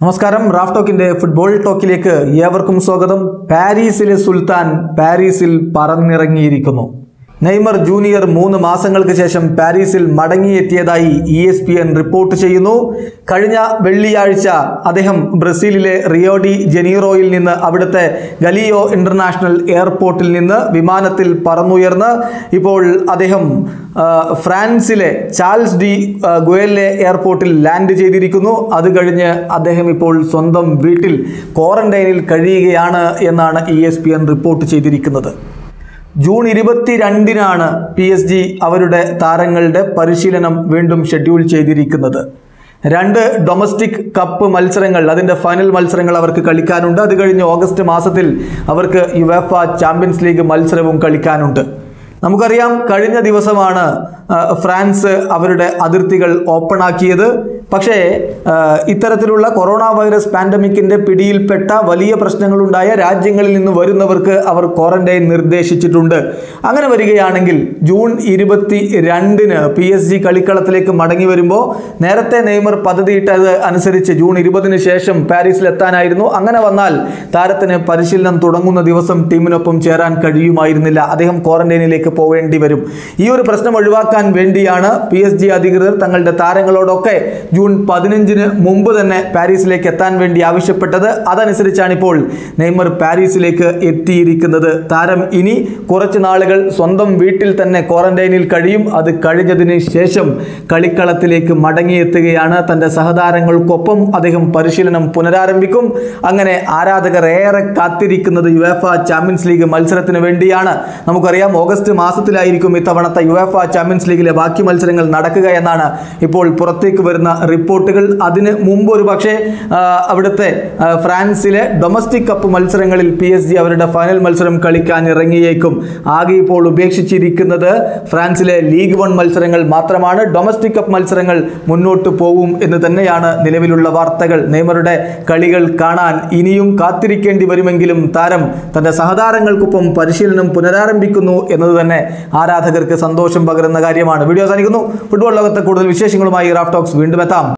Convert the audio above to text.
നമസ്കാരം Raf ടോക്കിന്റെ football ടോക്കിലേക്ക് ഏവർക്കും സ്വാഗതം പാരീസിലെ സുൽത്താൻ പാരീസിൽ പറന്നിറങ്ങിയിരിക്കുന്നു നെയ്മർ ജൂനിയർ മൂന്ന് മാസങ്ങൾക്ക് ശേഷം പാരീസിൽ മടങ്ങിയെത്തിയതായി E S P N report ചെയ്യുന്നു കഴിഞ്ഞ വെള്ളിയാഴ്ച അദ്ദേഹം ബ്രസീലിലെ റിയോ ഡി ജനീറോയിൽ നിന്ന് അവിടുത്തെ ഗലിയോ ഇന്റർനാഷണൽ എയർപോർട്ടിൽ നിന്ന് വിമാനത്തിൽ പറന്നുയർന്ന് ഇപ്പോൾ അദ്ദേഹം ആ, ഫ്രാൻസിലെ ചാൾസ് ഡി ആ, ഗുയലെ എയർപോർട്ടിൽ ലാൻഡ് ചെയ്തിരിക്കുന്നു അത് കഴിഞ്ഞ് അദ്ദേഹം ഇപ്പോൾ സ്വന്തം വീട്ടിൽ ക്വാറന്റൈനിൽ കഴിയുകയാണ് എന്നാണ് E S P N report ചെയ്തിരിക്കുന്നത് ജൂൺ ഇരുപത്തിരണ്ടിനാണ് പി എസ് ജി അവരുടെ താരങ്ങളുടെ പരിശീലനം വീണ്ടും ഷെഡ്യൂൾ ചെയ്തിരിക്കുന്നത് രണ്ട് ഡൊമസ്റ്റിക് കപ്പ് മത്സരങ്ങൾ അതിൻ്റെ ഫൈനൽ മത്സരങ്ങൾ അവർക്ക് കളിക്കാനുണ്ട് അത് കഴിഞ്ഞ് ഓഗസ്റ്റ് മാസത്തിൽ അവർക്ക് യുവേഫ ചാമ്പ്യൻസ് ലീഗ് മത്സരവും കളിക്കാനുണ്ട് നമുക്കറിയാം കഴിഞ്ഞ ദിവസമാണ് ആ, ഫ്രാൻസ് അവരുടെ അതിർത്തികൾ ഓപ്പൺ ആക്കിയത് പക്ഷേ ആ, ഇത്തരത്തിലുള്ള കൊറോണ വൈറസ് പാൻഡമിക്കിന്റെ പിടിയിൽപ്പെട്ട വലിയ പ്രശ്നങ്ങളുണ്ടായ രാജ്യങ്ങളിൽ നിന്ന് വരുന്നവർക്ക് അവർ ക്വാറന്റൈൻ നിർദ്ദേശിച്ചിട്ടുണ്ട് അങ്ങനെ വരികയാണെങ്കിൽ ജൂൺ ഇരുപത്തി രണ്ടിന് പി എസ് ജി കളിക്കളത്തിലേക്ക് മടങ്ങി വരുമ്പോൾ നേരത്തെ നെയ്മർ പദ്ധതിയിട്ടത് അനുസരിച്ച് ജൂൺ ഇരുപതിന് ശേഷം പാരീസിൽ എത്താനായിരുന്നു അങ്ങനെ വന്നാൽ താരത്തിന് പരിശീലനം തുടങ്ങുന്ന ദിവസം ടീമിനൊപ്പം ചേരാൻ കഴിയുമായിരുന്നില്ല അദ്ദേഹം ക്വാറന്റൈനിലേക്ക് പോവേണ്ടി വരും ഈ ഒരു പ്രശ്നം ഒഴിവാക്കാൻ വേണ്ടിയാണ് പി എസ് ജി അധികൃതർ തങ്ങളുടെ താരങ്ങളോടൊക്കെ ജൂൺ പതിനഞ്ചിന് മുമ്പ് തന്നെ പാരീസിലേക്ക് എത്താൻ വേണ്ടി ആവശ്യപ്പെട്ടത് അതനുസരിച്ചാണ് ഇപ്പോൾ നെയ്മർ പാരീസിലേക്ക് എത്തിയിരിക്കുന്നത് താരം ഇനി കുറച്ച് നാളുകൾ സ്വന്തം വീട്ടിൽ തന്നെ ക്വാറന്റൈനിൽ കഴിയും അത് കഴിഞ്ഞതിന് ശേഷം കളിക്കളത്തിലേക്ക് മടങ്ങിയെത്തുകയാണ് തൻ്റെ സഹതാരങ്ങൾക്കൊപ്പം അദ്ദേഹം പരിശീലനം പുനരാരംഭിക്കും അങ്ങനെ ആരാധകർ ഏറെ കാത്തിരിക്കുന്നത് യുഎഫ ചാമ്പ്യൻസ് ലീഗ് മത്സരത്തിന് വേണ്ടിയാണ് നമുക്കറിയാം ഓഗസ്റ്റ് മാസത്തിലായിരിക്കും ഇത്തവണത്തെ യുഎഫ ചാമ്പ്യൻസ് ലീഗിലെ ബാക്കി മത്സരങ്ങൾ നടക്കുക എന്നാണ് ഇപ്പോൾ പുറത്തേക്ക് വരുന്ന റിപ്പോർട്ടുകൾ അതിന് മുമ്പ് ഒരു പക്ഷേ ആ, അവിടുത്തെ ആ, ഫ്രാൻസിലെ ഡൊമസ്റ്റിക് കപ്പ് മത്സരങ്ങളിൽ പി എസ് ജി അവരുടെ ഫൈനൽ മത്സരം കളിക്കാൻ ഇറങ്ങിയേക്കും ആകെ ഇപ്പോൾ ഉപേക്ഷിച്ചിരിക്കുന്നത് ഫ്രാൻസിലെ ലീഗ് വൺ മത്സരങ്ങൾ മാത്രമാണ് ഡൊമസ്റ്റിക് കപ്പ് മത്സരങ്ങൾ മുന്നോട്ട് പോകും എന്ന് തന്നെയാണ് നിലവിലുള്ള വാർത്തകൾ നെയ്മറുടെ കളികൾ കാണാൻ ഇനിയും കാത്തിരിക്കേണ്ടി വരുമെങ്കിലും താരം തന്റെ സഹതാരങ്ങൾക്കൊപ്പം പരിശീലനം പുനരാരംഭിക്കുന്നു എന്നത് തന്നെ ആരാധകർക്ക് സന്തോഷം പകരുന്ന കാര്യമാണ് വീഡിയോ അവസാനിക്കുന്നു ഫുട്ബോൾ ലോകത്തെ കൂടുതൽ വിശേഷങ്ങളുമായി റാഫ് ടോക്സ് വീണ്ടും എത്താം